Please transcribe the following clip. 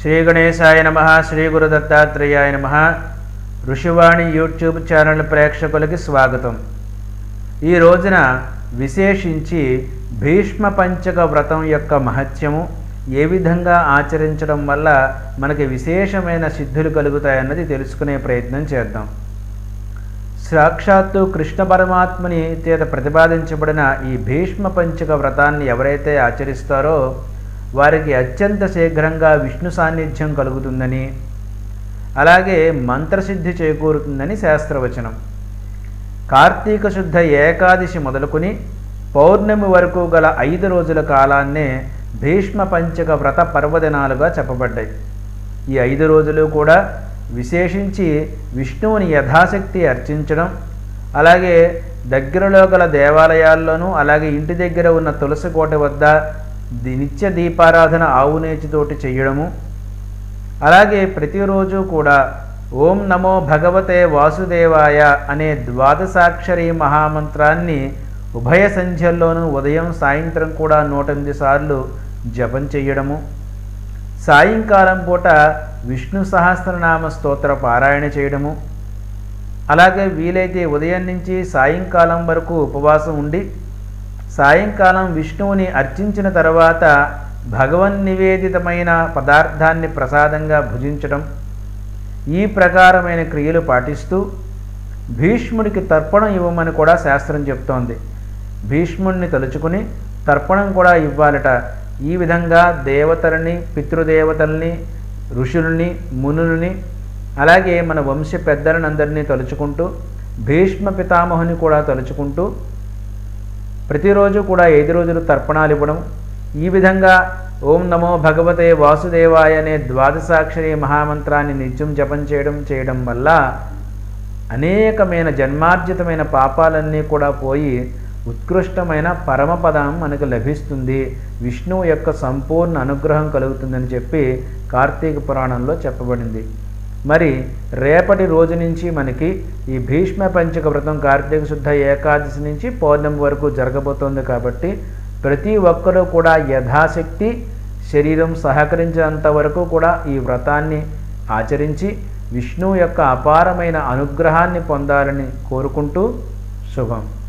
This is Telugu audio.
శ్రీ గణేశాయ నమ శ్రీ గురు దత్తాత్రేయాయ నమ ఋషివాణి యూట్యూబ్ ఛానల్ ప్రేక్షకులకి స్వాగతం ఈ రోజున విశేషించి భీష్మ పంచక వ్రతం యొక్క మహత్యము ఏ విధంగా ఆచరించడం వల్ల మనకి విశేషమైన సిద్ధులు కలుగుతాయన్నది తెలుసుకునే ప్రయత్నం చేద్దాం సాక్షాత్తు కృష్ణ పరమాత్మని చేత ప్రతిపాదించబడిన ఈ భీష్మ పంచక వ్రతాన్ని ఎవరైతే ఆచరిస్తారో వారికి అత్యంత శీఘ్రంగా విష్ణు సాన్నిధ్యం కలుగుతుందని అలాగే మంత్రసిద్ధి చేకూరుతుందని శాస్త్రవచనం కార్తీక శుద్ధ ఏకాదశి మొదలుకొని పౌర్ణమి వరకు గల ఐదు రోజుల కాలాన్నే భీష్మ పంచక వ్రత పర్వదినాలుగా చెప్పబడ్డాయి ఈ ఐదు రోజులు కూడా విశేషించి విష్ణువుని యథాశక్తి అర్చించడం అలాగే దగ్గరలో గల దేవాలయాల్లోనూ అలాగే ఇంటి దగ్గర ఉన్న తులసి కోట వద్ద ది- నిత్య దీపారాధన ఆవు నేతితోటి చేయడము అలాగే ప్రతిరోజు కూడా ఓం నమో భగవతే వాసుదేవాయ అనే ద్వాదశాక్షరి మహామంత్రాన్ని ఉభయ సంధ్యల్లోనూ ఉదయం సాయంత్రం కూడా నూట ఎనిమిది సార్లు జపం చేయడము సాయంకాలం పూట విష్ణు సహస్రనామ స్తోత్ర పారాయణ చేయడము అలాగే వీలైతే ఉదయం నుంచి సాయంకాలం వరకు ఉపవాసం ఉండి సాయంకాలం విష్ణువుని అర్చించిన తర్వాత భగవన్ నివేదితమైన పదార్థాన్ని ప్రసాదంగా భుజించడం ఈ ప్రకారమైన క్రియలు పాటిస్తూ భీష్ముడికి తర్పణం ఇవ్వమని కూడా శాస్త్రం చెప్తోంది భీష్ముడిని తలుచుకుని తర్పణం కూడా ఇవ్వాలట ఈ విధంగా దేవతలని పితృదేవతల్ని ఋషుల్ని మునుల్ని అలాగే మన వంశ పెద్దలను అందరినీ తలుచుకుంటూ భీష్మ పితామహుని కూడా తలుచుకుంటూ ప్రతిరోజు కూడా ఐదు రోజులు తర్పణాలు ఇవ్వడం ఈ విధంగా ఓం నమో భగవతే వాసుదేవాయ అనే ద్వాదశాక్షరి మహామంత్రాన్ని నిత్యం జపం చేయడం చేయడం వల్ల అనేకమైన జన్మార్జితమైన పాపాలన్నీ కూడా పోయి ఉత్కృష్టమైన పరమపదం మనకు లభిస్తుంది విష్ణువు యొక్క సంపూర్ణ అనుగ్రహం కలుగుతుందని చెప్పి కార్తీక పురాణంలో చెప్పబడింది మరి రేపటి రోజు నుంచి మనకి ఈ భీష్మ పంచక వ్రతం కార్తీక శుద్ధ ఏకాదశి నుంచి పౌర్ణమి వరకు జరగబోతోంది కాబట్టి ప్రతి ఒక్కరూ కూడా యథాశక్తి శరీరం సహకరించినంత వరకు కూడా ఈ వ్రతాన్ని ఆచరించి విష్ణువు యొక్క అపారమైన అనుగ్రహాన్ని పొందాలని కోరుకుంటూ శుభం